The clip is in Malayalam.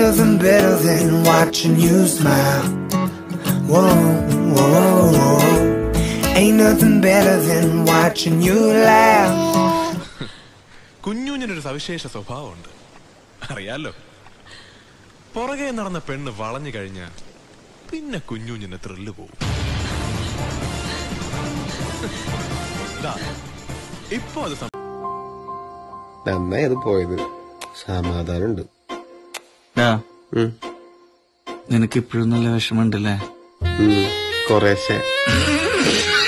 nothing better than watching you smile. Whoa, whoa, whoa. Ain't nothing better than watching you laugh. കുഞ്ഞുഞ്ഞിനൊരു സവിശേഷ സ്വഭാവമുണ്ട് അറിയാലോ പുറകെ നടന്ന പെണ്ണ് വളഞ്ഞു കഴിഞ്ഞ പിന്നെ കുഞ്ഞുഞ്ഞിന് ത്രില്ല് പോവും ദാ, ഇപ്പൊ അത് സം- നന്നായി അത് പോയത് സമാധാനമുണ്ട് ഡാ, ഉം, നിനക്ക് ഇപ്പോഴും നല്ല വിഷമമുണ്ടല്ലേ ഉം, കുറേശ്ശെ